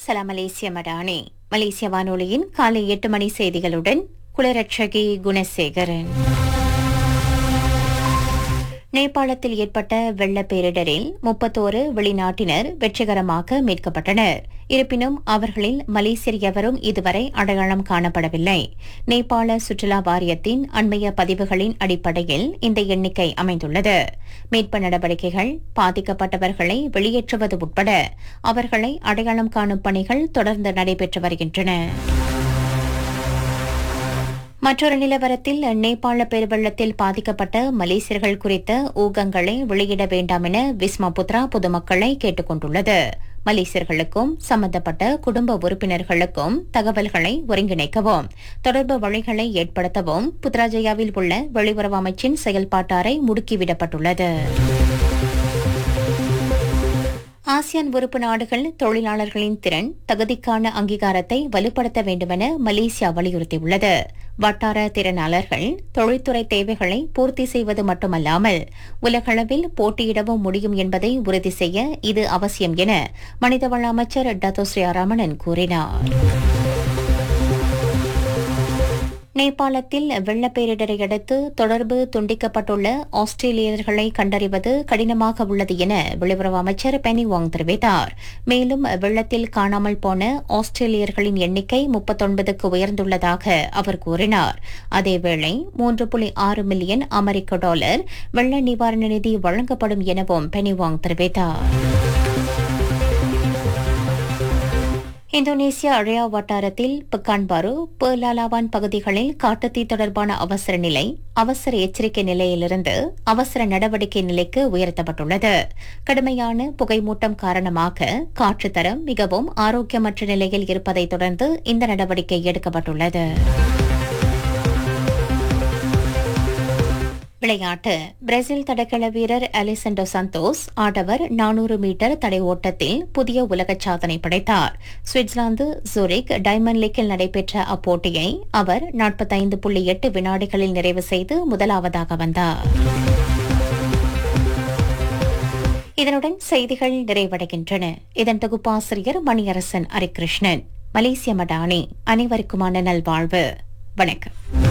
சலாம் மலேசிய மடானே மலேசிய வானொலியின் காலை எட்டு மணி செய்திகளுடன் குலரட்சகி குணசேகரன் நேபாளத்தில் ஏற்பட்ட வெள்ள பேரிடரில் முப்பத்தோரு வெளிநாட்டினர் வெற்றிகரமாக மீட்கப்பட்டனர் இருப்பினும் அவர்களில் மலேசியர் எவரும் இதுவரை அடையாளம் காணப்படவில்லை நேபாள சுற்றுலா வாரியத்தின் அண்மைய பதிவுகளின் அடிப்படையில் இந்த எண்ணிக்கை அமைந்துள்ளது மீட்பு நடவடிக்கைகள் பாதிக்கப்பட்டவர்களை வெளியேற்றுவது உட்பட அவர்களை அடையாளம் காணும் பணிகள் தொடர்ந்து நடைபெற்று வருகின்றன மற்றொரு நிலவரத்தில் நேபாள பெருவெள்ளத்தில் பாதிக்கப்பட்ட மலேசியர்கள் குறித்த ஊகங்களை வெளியிட வேண்டாம் என விஸ்மா புத்ரா பொதுமக்களை கேட்டுக் கொண்டுள்ளது மலேசியர்களுக்கும் சம்பந்தப்பட்ட குடும்ப உறுப்பினர்களுக்கும் தகவல்களை ஒருங்கிணைக்கவும் தொடர்பு வழிகளை ஏற்படுத்தவும் புத்ராஜயாவில் உள்ள வெளியுறவு அமைச்சின் செயல்பாட்டாரை முடுக்கிவிடப்பட்டுள்ளது ஆசியான் உறுப்பு நாடுகள் தொழிலாளர்களின் திறன் தகுதிக்கான அங்கீகாரத்தை வலுப்படுத்த வேண்டுமென மலேசியா வலியுறுத்தியுள்ளது வட்டார திறனாளர்கள் தொழில்துறை தேவைகளை பூர்த்தி செய்வது மட்டுமல்லாமல் உலகளவில் போட்டியிடவும் முடியும் என்பதை உறுதி செய்ய இது அவசியம் என மனிதவள அமைச்சர் டத்தோஸ்ரீ ராமணன் கூறினார் நேபாளத்தில் வெள்ளப்பேரிடரை அடுத்து தொடர்பு துண்டிக்கப்பட்டுள்ள ஆஸ்திரேலியர்களை கண்டறிவது கடினமாக உள்ளது என வெளியுறவு அமைச்சர் பெனி வாங் தெரிவித்தார் மேலும் வெள்ளத்தில் காணாமல் போன ஆஸ்திரேலியர்களின் எண்ணிக்கை முப்பத்தொன்பதுக்கு உயர்ந்துள்ளதாக அவர் கூறினார் அதேவேளை மூன்று புள்ளி ஆறு மில்லியன் அமெரிக்க டாலர் வெள்ள நிவாரண நிதி வழங்கப்படும் எனவும் பெனி வாங் தெரிவித்தார் இந்தோனேசியா அழையா வட்டாரத்தில் பக்கான்பாரு பேர்லாலாவான் பகுதிகளில் காட்டுத்தீ தொடர்பான அவசர நிலை அவசர எச்சரிக்கை நிலையிலிருந்து அவசர நடவடிக்கை நிலைக்கு உயர்த்தப்பட்டுள்ளது கடுமையான புகைமூட்டம் காரணமாக காற்று தரம் மிகவும் ஆரோக்கியமற்ற நிலையில் இருப்பதை தொடர்ந்து இந்த நடவடிக்கை எடுக்கப்பட்டுள்ளது விளையாட்டு பிரேசில் தடகள வீரர் அலிசண்டோ சந்தோஸ் ஆடவர் நானூறு மீட்டர் தடை ஓட்டத்தில் புதிய உலக சாதனை படைத்தார் சுவிட்சர்லாந்து ஜூரிக் டைமண்ட் லீக்கில் நடைபெற்ற அப்போட்டியை அவர் நாற்பத்தைந்து புள்ளி எட்டு வினாடிகளில் நிறைவு செய்து முதலாவதாக வந்தார் இதனுடன் செய்திகள் நிறைவடைகின்றன இதன் தொகுப்பாசிரியர் மணியரசன் ஹரிகிருஷ்ணன் மலேசிய மடானி அனைவருக்குமான நல்வாழ்வு வணக்கம்